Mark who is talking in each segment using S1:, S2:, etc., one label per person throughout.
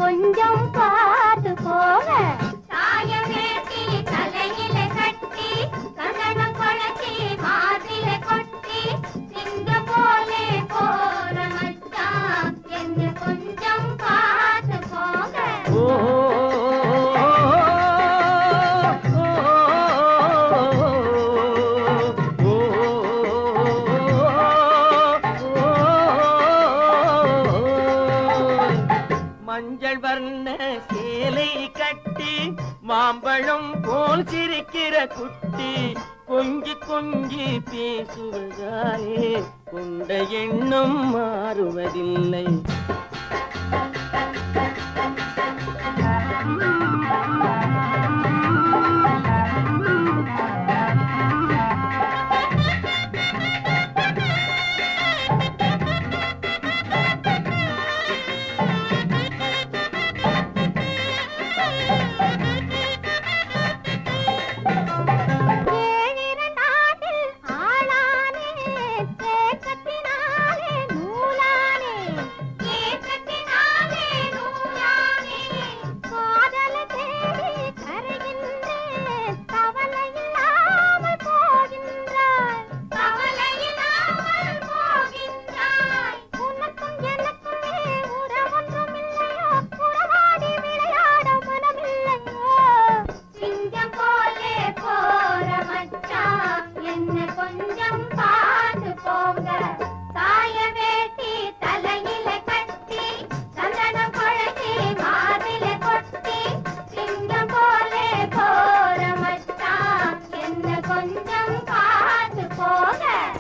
S1: கொஞ்சம் பார்த்து போக
S2: சாய வேட்டி தலையில கட்டி சந்தனம் குழச்சி மார்பில கொட்டி சிங்கம் போலே போற மச்சான் என்ன கொஞ்சம் பார்த்து போங்க
S3: ஓ மஞ்சள் வர்ண சேலை கட்டி மாம்பழம் போல் சிரிக்கிற குட்டி கொஞ்சி கொஞ்சி பேசுவதாலே கொண்ட எண்ணம் மாறுவதில்லை
S1: ஏழிரண்டாண்டில் ஆளானே தேக்கத்தினாலே நூலானே
S2: ஏக்கத்தினாலே நூலானே
S1: காதலை தேடி கரைகின்றேன் கவலை இல்லாமல் போகின்றாய்
S2: கவலையில்லாமல் போகின்றாய்
S1: உனக்கும் எனக்குமே உறவொன்றும் இல்லையோ உறவாடி விளையாட மனமில்லையோ
S2: சிங்கம் போலே போற மச்சான் என்ன கொஞ்சம் பார்த்து போங்க சாய வேட்டி தலையில கட்டி சந்தனம் குழச்சி மார்பில கொட்டி சிங்கம் போலே போற மச்சான் என்ன கொஞ்சம் பார்த்து போங்க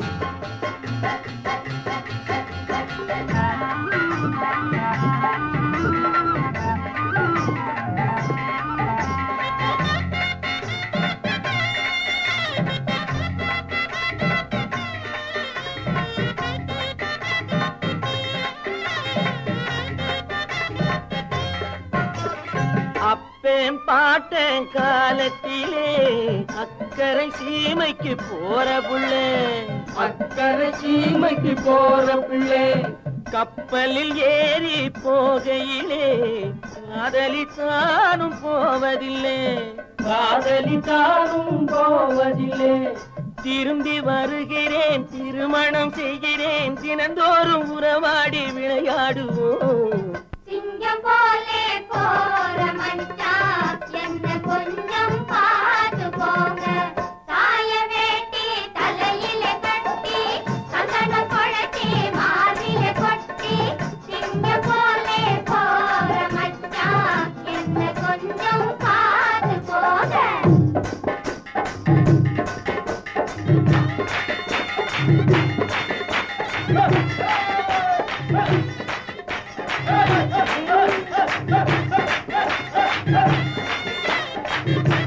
S3: அப்பேன் பாட்டேன் காலத்திலே அக்கறை சீமைக்கு போற புள்ளே அக்கறை சீமைக்கு போற பிள்ளை கப்பலில் ஏறி போகையிலே காதலித்தானும் போவதில்லை காதலித்தானும் போவதில்லை திரும்பி வருகிறேன் திருமணம் செய்கிறேன் தினந்தோறும் உறவாடி விளையாடுவோம்
S2: சிங்கம் போலே போற மச்சான் என்ன கொஞ்சம் பார்த்து போங்க சாய வேட்டி தலையில கட்டி சந்தனம் குழச்சி மார்பில கொட்டி சிங்கம் போலே போற மச்சான் என்ன கொஞ்சம் பார்த்து போங்க
S3: ஆ